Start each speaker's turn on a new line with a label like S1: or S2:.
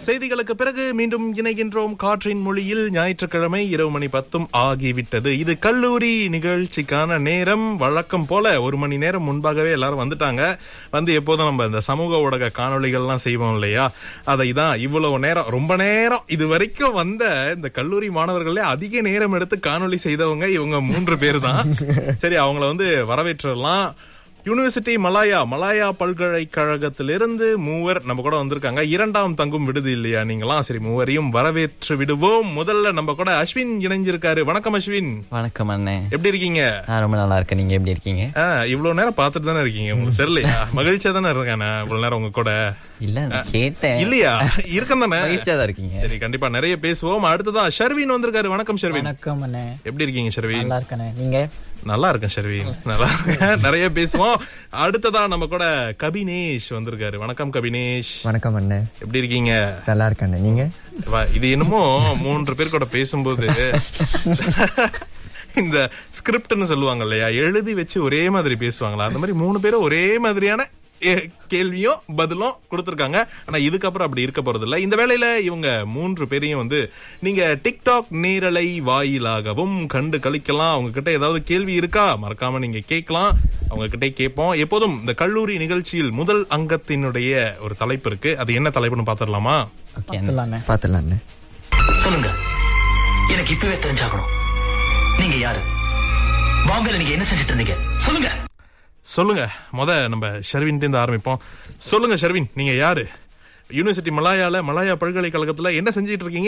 S1: செய்திகளுக்கு பிறகு மீண்டும் இணைகின்றோம் காற்றின் மொழியில் ஞாயிற்றுக்கிழமை இரவு மணி பத்தும் ஆகிவிட்டது இது கல்லூரி நிகழ்ச்சிக்கான நேரம் வழக்கம் போல ஒரு மணி நேரம் முன்பாகவே எல்லாரும் வந்துட்டாங்க வந்து எப்போதும் நம்ம இந்த சமூக ஊடக காணொளிகள்லாம் செய்வோம் இல்லையா அதை தான் இவ்வளவு நேரம் ரொம்ப நேரம் இது வரைக்கும் வந்த இந்த கல்லூரி மாணவர்களே அதிக நேரம் எடுத்து காணொளி செய்தவங்க இவங்க மூன்று பேர் தான் சரி அவங்கள வந்து வரவேற்றலாம் யூனிவர்சிட்டி மலாயா மலாயா பல்கலைக்கழகத்திலிருந்து மூவர் நம்ம கூட வந்திருக்காங்க இரண்டாம் தங்கும் விடுதி இல்லையா நீங்களாம் சரி மூவரையும் வரவேற்று விடுவோம் முதல்ல நம்ம கூட அஸ்வின் இணைஞ்சிருக்காரு வணக்கம் அஸ்வின்
S2: வணக்கம் அண்ணே
S1: எப்படி இருக்கீங்க
S2: நான் ரொம்ப நல்லா இருக்கேன் நீங்க எப்படி இருக்கீங்க
S1: ஆ, இவ்வளவு நேரம் பார்த்துட்டு தானே இருக்கீங்க உங்களுக்கு தெரியலையா மகிழ்ச்சியா தானே இருக்கேன் நான் இவ்வளவு நேரம் உங்க கூட
S2: இல்ல நான் கேட்டேன்
S1: இல்லையா இருக்கேன் தானே
S2: மகிழ்ச்சியா தான் இருக்கீங்க
S1: சரி கண்டிப்பா நிறைய பேசுவோம் அடுத்ததான் ஷர்வின் வந்திருக்காரு வணக்கம் ஷர்வின்
S3: வணக்கம் அண்ணே
S1: எப்படி இருக்கீங்க ஷர்வின்
S3: நல்லா இருக்கண்ணே நீங்க
S1: நல்லா இருக்கேன் ஷர்வின் நல்லா இருக்கேன் நிறைய பேசுவோம் அடுத்ததா நம்ம கூட கபினேஷ் வந்திருக்காரு வணக்கம் கபினேஷ்
S4: வணக்கம் அண்ணே
S1: எப்படி இருக்கீங்க
S4: நல்லா இருக்கண்ணே நீங்க
S1: வா, இது என்னமோ மூன்று பேர் கூட பேசும்போது இந்த ஸ்கிரிப்ட்னு சொல்லுவாங்க இல்லையா எழுதி வச்சு ஒரே மாதிரி பேசுவாங்களா அந்த மாதிரி மூணு பேரும் ஒரே மாதிரியான ஏ- கேள்வியும் பதிலும் கொடுத்திருக்காங்க ஆனா இதுக்கப்புறம் அப்படி இருக்க போறது இல்ல இந்த வேளையில இவங்க மூன்று பேரையும் வந்து நீங்க டிக்டாக் நேரலை வாயிலாகவும் கண்டு கழிக்கலாம் அவங்க கிட்ட ஏதாவது கேள்வி இருக்கா மறக்காம நீங்க கேட்கலாம் அவங்க கிட்டே கேட்போம் எப்போதும் இந்த கல்லூரி நிகழ்ச்சியில் முதல் அங்கத்தினுடைய ஒரு தலைப்பு இருக்கு அது என்ன தலைப்புன்னு பாத்திரலாமா
S2: ஓகே
S3: இல்லண்ணே
S4: பாத்துலாம் அண்ணே
S5: சொல்லுங்க எனக்கு இப்பவே தெரிஞ்சாகணும் நீங்க யாரு பாம்பேல நீங்க என்ன செஞ்சுட்டு இருந்தீங்க சொல்லுங்க
S1: சொல்லுங்க முத நம்ம ஷர்வின் இருந்து ஆரம்பிப்போம் சொல்லுங்க ஷர்வின் நீங்க யாரு யூனிவர்சிட்டி மலாயால மலாயா பல்கலைக்கழகத்துல என்ன செஞ்சிட்டு இருக்கீங்க